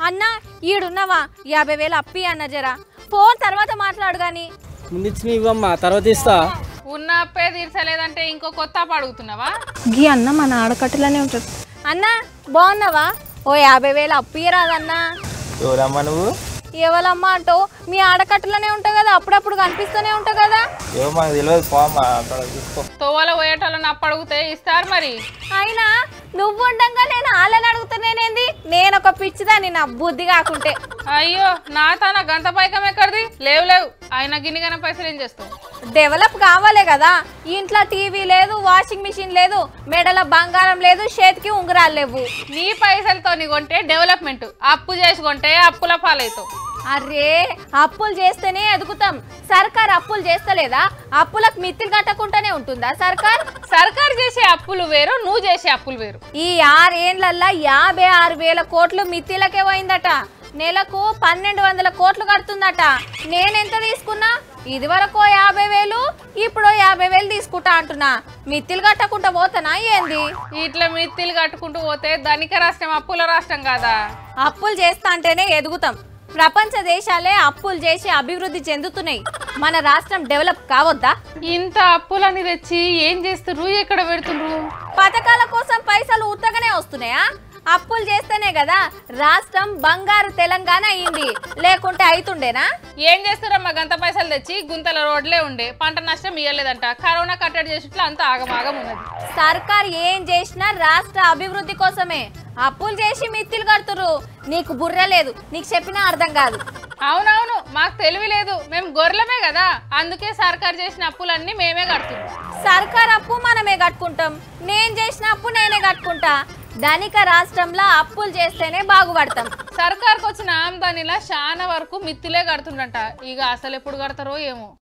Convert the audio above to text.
అన్నా ఈడున్నావా యాభై వేలు అప్పి అన్న జరా ఫోన్ తర్వాత మాట్లాడు గాని ముందు ఇచ్చిన ఇవ్వమ్మా తర్వాత ఇస్తా ఉన్న అప్పే తీర్చలేదంటే ఇంకో కొత్త అప్పు అడుగుతున్నావా గీ అన్న మన ఆడకట్టులోనే ఉంటుంది అన్నా బాగున్నావా ఓ యాభై వేలు అప్పియరాదన్నా ఎవరమ్మా నువ్వు ఎవలమ్మా అంటో మీ ఆడకట్టులోనే ఉంటావు కదా అప్పుడప్పుడు కనిపిస్తూనే ఉంటావు కదా ఏమో మాకు తెలియదు పోమ్మా అక్కడ చూసుకో తోవల పోయేటోళ్ళని అప్పు అడిగితే ఇస్తారు మరి అయినా నువ్వు ఉండంగా నేను వాళ్ళని అడుగుతున్నానేంది నేను ఒక పిచ్చిదాన్ని నా బుద్ధి కాకుంటే అయ్యో నా తన గంత పైకం ఎక్కడిది లేవు లేవు ఆయన గిన్నెగానే పైసలు ఏం చేస్తావు డెవలప్ కావాలే కదా ఇంట్లో టీవీ లేదు వాషింగ్ మిషన్ లేదు మెడల బంగారం లేదు చేతికి ఉంగరాలు లేవు నీ పైసలతో నీ కొంటే డెవలప్మెంట్ అప్పు చేసి కొంటే అప్పుల పాలవుతావు అరే అప్పులు చేస్తేనే ఎదుగుతాం సర్కార్ అప్పులు చేస్తలేదా అప్పులకు మిత్తిలు కట్టకుండానే ఉంటుందా సర్కార్ సర్కారు చేసే అప్పులు వేరు నువ్వు చేసే అప్పులు వేరు ఈ ఆరేండ్లల్లా యాభై ఆరు వేల కోట్లు మిత్తిలకే పోయిందట నెలకు పన్నెండు వందల కోట్లు కడుతుందట నేనెంత తీసుకున్నా ఇది వరకు యాభై వేలు ఇప్పుడు యాభై వేలు తీసుకుంటా అంటున్నా మిత్తిలు కట్టకుండా పోతానా ఏంది ఇట్లా మిత్తిలు కట్టుకుంటూ పోతే ధనిక రాష్ట్రం అప్పుల రాష్ట్రం కాదా అప్పులు చేస్తా అంటేనే ఎదుగుతాం ప్రపంచ దేశాలే అప్పులు చేసి అభివృద్ధి చెందుతున్నాయి మన రాష్ట్రం డెవలప్ కావద్దా ఇంత అప్పులని తెచ్చి ఏం చేస్తుర్రు ఎక్కడ పెడుతుండ్రు పథకాల కోసం పైసలు ఉత్తగానే వస్తున్నాయా అప్పులు చేస్తేనే కదా రాష్ట్రం బంగారు తెలంగాణ అయింది లేకుంటే అయితుండేనా ఏం చేస్తారమ్మా గంత పైసలు తెచ్చి గుంతల రోడ్లే ఉండే పంట నష్టం ఇయ్యలేదంట కరోనా కట్టడి చేసిట్లా అంత ఆగమాగం ఉన్నది సర్కార్ ఏం చేసినా రాష్ట్ర అభివృద్ధి కోసమే అప్పులు చేసి మిత్తిలు కడుతురు నీకు బుర్ర లేదు నీకు చెప్పినా అర్థం కాదు అవునవును మాకు తెలివి లేదు మేము గొర్రెలమే కదా అందుకే సర్కారు చేసిన అప్పులన్నీ మేమే కడుతున్నాం సర్కార్ అప్పు మనమే కట్టుకుంటాం నేను చేసిన అప్పు నేనే కట్టుకుంటా ధనిక రాష్ట్రంలో అప్పులు చేస్తేనే బాగుపడతాం సర్కార్కి వచ్చిన ఆమ్దానిలా చాలా వరకు మిత్తులే కడుతుండంట ఇక అసలు ఎప్పుడు కడతారో ఏమో